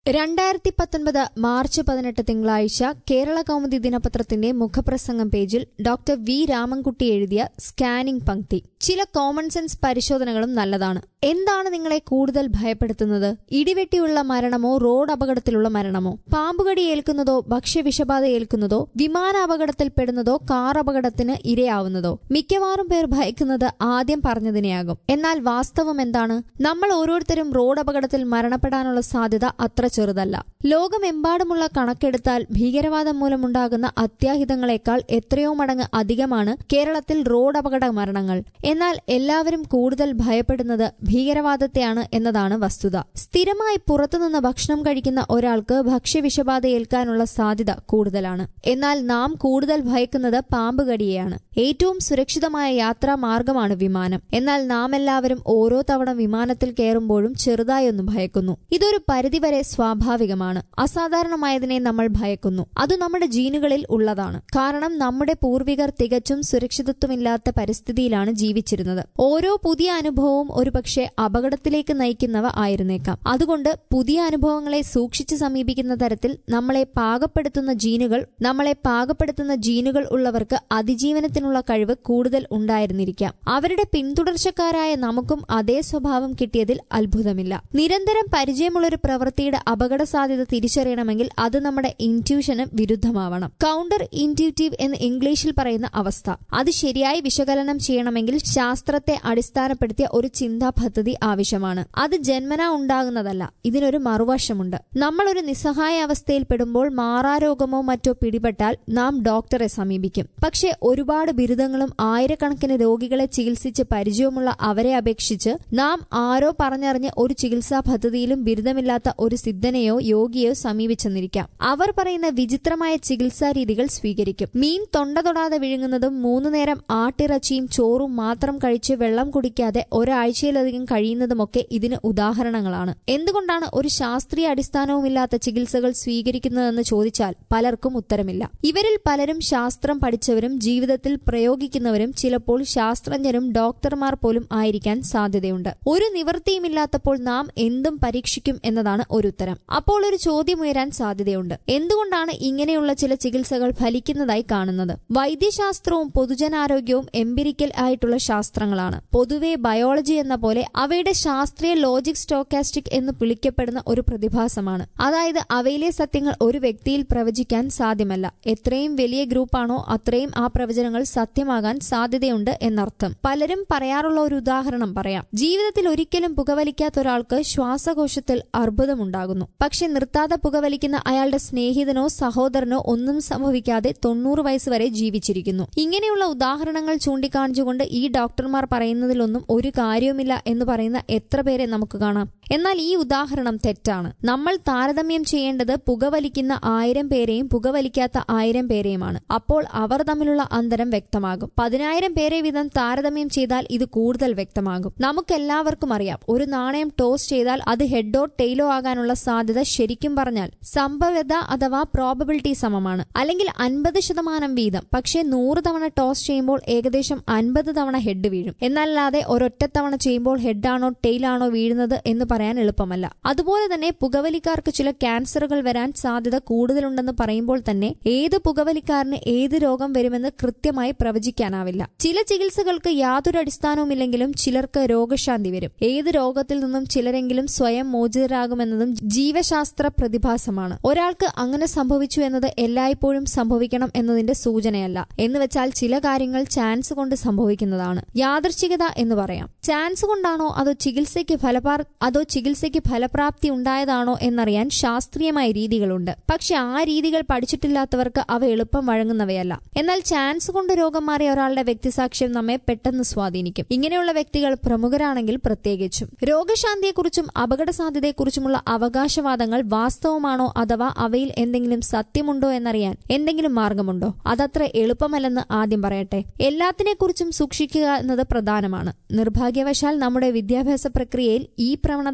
രണ്ടായിരത്തി പത്തൊൻപത് മാർച്ച് പതിനെട്ട് തിങ്കളാഴ്ച കേരള കൗമുദി ദിനപത്രത്തിന്റെ മുഖപ്രസംഗം പേജിൽ ഡോക്ടർ വി രാമൻകുട്ടി എഴുതിയ സ്കാനിംഗ് പങ്ക്തി ചില കോമൺ സെൻസ് പരിശോധനകളും നല്ലതാണ് എന്താണ് നിങ്ങളെ കൂടുതൽ ഭയപ്പെടുത്തുന്നത് ഇടിവെട്ടിയുള്ള മരണമോ റോഡ് അപകടത്തിലുള്ള മരണമോ പാമ്പുകടി ഏൽക്കുന്നതോ ഭക്ഷ്യവിഷബാധ ഏൽക്കുന്നതോ വിമാന അപകടത്തിൽപ്പെടുന്നതോ കാർ അപകടത്തിന് ഇരയാവുന്നതോ മിക്കവാറും പേർ ഭയക്കുന്നത് ആദ്യം പറഞ്ഞതിനെയാകും എന്നാൽ വാസ്തവം എന്താണ് നമ്മൾ ഓരോരുത്തരും റോഡ് അപകടത്തിൽ മരണപ്പെടാനുള്ള സാധ്യത അത്ര ചെറുതല്ല ലോകമെമ്പാടുമുള്ള കണക്കെടുത്താൽ ഭീകരവാദം മൂലമുണ്ടാകുന്ന അത്യാഹിതങ്ങളെക്കാൾ എത്രയോ മടങ്ങ് അധികമാണ് കേരളത്തിൽ റോഡ് അപകട മരണങ്ങൾ എന്നാൽ എല്ലാവരും കൂടുതൽ ഭയപ്പെടുന്നത് ഭീകരവാദത്തെയാണ് എന്നതാണ് വസ്തുത സ്ഥിരമായി പുറത്തുനിന്ന് ഭക്ഷണം കഴിക്കുന്ന ഒരാൾക്ക് ഭക്ഷ്യവിഷബാധ ഏൽക്കാനുള്ള സാധ്യത കൂടുതലാണ് എന്നാൽ നാം കൂടുതൽ ഭയക്കുന്നത് പാമ്പ് കടിയെയാണ് ഏറ്റവും സുരക്ഷിതമായ യാത്രാ മാർഗമാണ് വിമാനം എന്നാൽ നാം എല്ലാവരും ഓരോ തവണ വിമാനത്തിൽ കയറുമ്പോഴും ചെറുതായി ഒന്ന് ഭയക്കുന്നു ഇതൊരു പരിധിവരെ സ്വാഭാവികമാണ് അസാധാരണമായതിനെ നമ്മൾ ഭയക്കുന്നു അത് നമ്മുടെ ജീനുകളിൽ ഉള്ളതാണ് കാരണം നമ്മുടെ പൂർവികർ തികച്ചും സുരക്ഷിതത്വമില്ലാത്ത പരിസ്ഥിതിയിലാണ് ജീവിച്ചിരുന്നത് ഓരോ പുതിയ അനുഭവവും ഒരുപക്ഷെ അപകടത്തിലേക്ക് നയിക്കുന്നവ ആയിരുന്നേക്കാം അതുകൊണ്ട് പുതിയ അനുഭവങ്ങളെ സൂക്ഷിച്ചു സമീപിക്കുന്ന തരത്തിൽ നമ്മളെ പാകപ്പെടുത്തുന്ന ജീനുകൾ നമ്മളെ പാകപ്പെടുത്തുന്ന ജീനുകൾ ഉള്ളവർക്ക് അതിജീവനത്തിനുള്ള കഴിവ് കൂടുതൽ ഉണ്ടായിരുന്നിരിക്കാം അവരുടെ പിന്തുടർച്ചക്കാരായ നമുക്കും അതേ സ്വഭാവം കിട്ടിയതിൽ അത്ഭുതമില്ല നിരന്തരം പരിചയമുള്ളൊരു പ്രവൃത്തിയുടെ അപകട സാധ്യത തിരിച്ചറിയണമെങ്കിൽ അത് നമ്മുടെ ഇൻറ്റ്യൂഷന് വിരുദ്ധമാവണം കൗണ്ടർ ഇൻറ്റ്യൂറ്റീവ് എന്ന് ഇംഗ്ലീഷിൽ പറയുന്ന അവസ്ഥ അത് ശരിയായി വിശകലനം ചെയ്യണമെങ്കിൽ ശാസ്ത്രത്തെ അടിസ്ഥാനപ്പെടുത്തിയ ഒരു ചിന്താ പദ്ധതി ആവശ്യമാണ് അത് ജന്മനാ ഉണ്ടാകുന്നതല്ല ഇതിനൊരു മറുവശമുണ്ട് നമ്മൾ ഒരു നിസ്സഹായ അവസ്ഥയിൽ പെടുമ്പോൾ മാറാരോഗമോ മറ്റോ പിടിപെട്ടാൽ നാം ഡോക്ടറെ സമീപിക്കും പക്ഷേ ഒരുപാട് ബിരുദങ്ങളും ആയിരക്കണക്കിന് രോഗികളെ ചികിത്സിച്ച് പരിചയമുള്ള അവരെ അപേക്ഷിച്ച് നാം ആരോ പറഞ്ഞറിഞ്ഞ് ഒരു ചികിത്സാ പദ്ധതിയിലും ബിരുദമില്ലാത്ത ഒരു സിദ്ധനെയോ യോഗിയോ സമീപിച്ചെന്നിരിക്കാം അവർ പറയുന്ന വിചിത്രമായ ചികിത്സാ രീതികൾ സ്വീകരിക്കും മീൻ തൊണ്ട തൊടാതെ വിഴുങ്ങുന്നതും മൂന്നു നേരം ആട്ടിറച്ചിയും ചോറും മാത്രം കഴിച്ച് വെള്ളം കുടിക്കാതെ ഒരാഴ്ചയിലധികം കഴിയുന്നതുമൊക്കെ ഇതിന് ഉദാഹരണങ്ങളാണ് എന്തുകൊണ്ടാണ് ഒരു ശാസ്ത്രീയ അടിസ്ഥാനവുമില്ലാത്ത ചികിത്സകൾ സ്വീകരിക്കുന്നതെന്ന് ചോദിച്ചാൽ പലർക്കും ഉത്തരമില്ല ഇവരിൽ പലരും ശാസ്ത്രം പഠിച്ചവരും ജീവിതത്തിൽ പ്രയോഗിക്കുന്നവരും ചിലപ്പോൾ ശാസ്ത്രജ്ഞരും ഡോക്ടർമാർ പോലും ആയിരിക്കാൻ സാധ്യതയുണ്ട് ഒരു നിവൃത്തിയുമില്ലാത്തപ്പോൾ നാം എന്തും പരീക്ഷിക്കും എന്നതാണ് ഒരു ഉത്തരം അപ്പോൾ ഒരു ചോദ്യം ഉയരാൻ സാധ്യതയുണ്ട് എന്തുകൊണ്ടാണ് ഇങ്ങനെയുള്ള ചില ചികിത്സകൾ ഫലിക്കുന്നതായി കാണുന്നത് വൈദ്യശാസ്ത്രവും പൊതുജനാരോഗ്യവും എംപിരിക്കൽ ആയിട്ടുള്ള ശാസ്ത്രങ്ങളാണ് പൊതുവെ ബയോളജി എന്ന പോലെ അവയുടെ ശാസ്ത്രീയ ലോജിക് സ്റ്റോക്കാസ്റ്റിക് എന്ന് വിളിക്കപ്പെടുന്ന ഒരു പ്രതിഭാസമാണ് അതായത് അവയിലെ സത്യങ്ങൾ ഒരു വ്യക്തിയിൽ പ്രവചിക്കാൻ സാധ്യമല്ല എത്രയും വലിയ ഗ്രൂപ്പാണോ അത്രയും ആ പ്രവചനങ്ങൾ സത്യമാകാൻ സാധ്യതയുണ്ട് എന്നർത്ഥം പലരും പറയാറുള്ള ഒരു ഉദാഹരണം പറയാം ജീവിതത്തിൽ ഒരിക്കലും പുകവലിക്കാത്ത ഒരാൾക്ക് ശ്വാസകോശത്തിൽ അർബുദമുണ്ടാകുന്നു പക്ഷെ നിർത്താതെ പുകവലിക്കുന്ന അയാളുടെ സ്നേഹിതനോ സഹോദരനോ ഒന്നും സംഭവിക്കാതെ തൊണ്ണൂറ് വയസ്സ് വരെ ജീവിച്ചിരിക്കുന്നു ഇങ്ങനെയുള്ള ഉദാഹരണങ്ങൾ ചൂണ്ടിക്കാണിച്ചുകൊണ്ട് ഈ ഡോക്ടർമാർ പറയുന്നതിലൊന്നും ഒരു കാര്യവുമില്ല എന്ന് പറയുന്ന എത്ര പേരെ നമുക്ക് കാണാം എന്നാൽ ഈ ഉദാഹരണം തെറ്റാണ് നമ്മൾ താരതമ്യം ചെയ്യേണ്ടത് പുകവലിക്കുന്ന ആയിരം പേരെയും പുകവലിക്കാത്ത ആയിരം പേരെയുമാണ് അപ്പോൾ അവർ തമ്മിലുള്ള അന്തരം വ്യക്തമാകും പതിനായിരം പേരെ വീതം താരതമ്യം ചെയ്താൽ ഇത് കൂടുതൽ വ്യക്തമാകും നമുക്കെല്ലാവർക്കും അറിയാം ഒരു നാണയം ടോസ് ചെയ്താൽ അത് ഹെഡോ ടെയിലോ ആകാനുള്ള സാധ്യത ശരിക്കും പറഞ്ഞാൽ സംഭവ്യത അഥവാ പ്രോബബിലിറ്റി സമമാണ് അല്ലെങ്കിൽ അൻപത് ശതമാനം വീതം പക്ഷേ നൂറ് തവണ ടോസ് ചെയ്യുമ്പോൾ ഏകദേശം അൻപത് തവണ ഹെഡ് വീഴും എന്നല്ലാതെ ഒരൊറ്റ തവണ ചെയ്യുമ്പോൾ ഹെഡാണോ ടെയിലാണോ വീഴുന്നത് എന്ന് പറയാൻ എളുപ്പമല്ല അതുപോലെ തന്നെ പുകവലിക്കാർക്ക് ചില ക്യാൻസറുകൾ വരാൻ സാധ്യത കൂടുതലുണ്ടെന്ന് പറയുമ്പോൾ തന്നെ ഏത് പുകവലിക്കാരന് ഏത് രോഗം വരുമെന്ന് കൃത്യമായി പ്രവചിക്കാനാവില്ല ചില ചികിത്സകൾക്ക് യാതൊരു അടിസ്ഥാനവുമില്ലെങ്കിലും ചിലർക്ക് രോഗശാന്തി വരും ഏത് രോഗത്തിൽ നിന്നും ചിലരെങ്കിലും സ്വയം മോചിതരാകുമെന്നതും ജീവശാസ്ത്ര പ്രതിഭാസമാണ് ഒരാൾക്ക് അങ്ങനെ സംഭവിച്ചു എന്നത് എല്ലായ്പ്പോഴും സംഭവിക്കണം എന്നതിന്റെ സൂചനയല്ല എന്ന് വെച്ചാൽ ചില കാര്യങ്ങൾ ചാൻസ് കൊണ്ട് സംഭവിക്കുന്നതാണ് യാദർച്ഛികത എന്ന് പറയാം ചാൻസ് കൊണ്ടാണോ അതോ ചികിത്സയ്ക്ക് ഫലപാർ അതോ ചികിത്സയ്ക്ക് ഫലപ്രാപ്തി ഉണ്ടായതാണോ എന്നറിയാൻ ശാസ്ത്രീയമായ രീതികളുണ്ട് പക്ഷെ ആ രീതികൾ പഠിച്ചിട്ടില്ലാത്തവർക്ക് അവ എളുപ്പം വഴങ്ങുന്നവയല്ല എന്നാൽ ചാൻസ് കൊണ്ട് രോഗം മാറിയ ഒരാളുടെ വ്യക്തിസാക്ഷ്യം നമ്മെ പെട്ടെന്ന് സ്വാധീനിക്കും ഇങ്ങനെയുള്ള വ്യക്തികൾ പ്രമുഖരാണെങ്കിൽ പ്രത്യേകിച്ചും രോഗശാന്തിയെക്കുറിച്ചും അപകട സാധ്യതയെക്കുറിച്ചുമുള്ള അവകാശവാദങ്ങൾ വാസ്തവമാണോ അഥവാ അവയിൽ എന്തെങ്കിലും സത്യമുണ്ടോ എന്നറിയാൻ എന്തെങ്കിലും മാർഗമുണ്ടോ അതത്ര എളുപ്പമല്ലെന്ന് ആദ്യം പറയട്ടെ എല്ലാത്തിനെക്കുറിച്ചും സൂക്ഷിക്കുക എന്നത് പ്രധാനമാണ് നിർഭാഗ്യവശാൽ നമ്മുടെ വിദ്യാഭ്യാസ പ്രക്രിയയിൽ ഈ പ്രവണത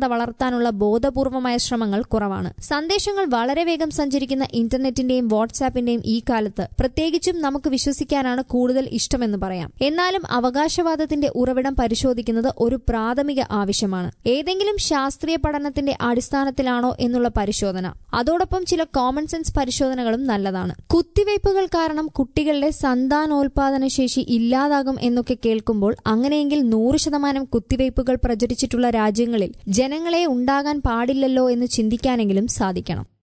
സഹിഷ്ണുത വളർത്താനുള്ള ബോധപൂർവമായ ശ്രമങ്ങൾ കുറവാണ് സന്ദേശങ്ങൾ വളരെ വേഗം സഞ്ചരിക്കുന്ന ഇന്റർനെറ്റിന്റെയും വാട്സാപ്പിന്റെയും ഈ കാലത്ത് പ്രത്യേകിച്ചും നമുക്ക് വിശ്വസിക്കാനാണ് കൂടുതൽ ഇഷ്ടമെന്ന് പറയാം എന്നാലും അവകാശവാദത്തിന്റെ ഉറവിടം പരിശോധിക്കുന്നത് ഒരു പ്രാഥമിക ആവശ്യമാണ് ഏതെങ്കിലും ശാസ്ത്രീയ പഠനത്തിന്റെ അടിസ്ഥാനത്തിലാണോ എന്നുള്ള പരിശോധന അതോടൊപ്പം ചില കോമൺ സെൻസ് പരിശോധനകളും നല്ലതാണ് കുത്തിവയ്പ്പുകൾ കാരണം കുട്ടികളുടെ സന്താനോൽപാദന ശേഷി ഇല്ലാതാകും എന്നൊക്കെ കേൾക്കുമ്പോൾ അങ്ങനെയെങ്കിൽ നൂറ് ശതമാനം കുത്തിവയ്പ്പുകൾ പ്രചരിച്ചിട്ടുള്ള രാജ്യങ്ങളിൽ ജനങ്ങളെ ഉണ്ടാകാൻ പാടില്ലല്ലോ എന്ന് ചിന്തിക്കാനെങ്കിലും സാധിക്കണം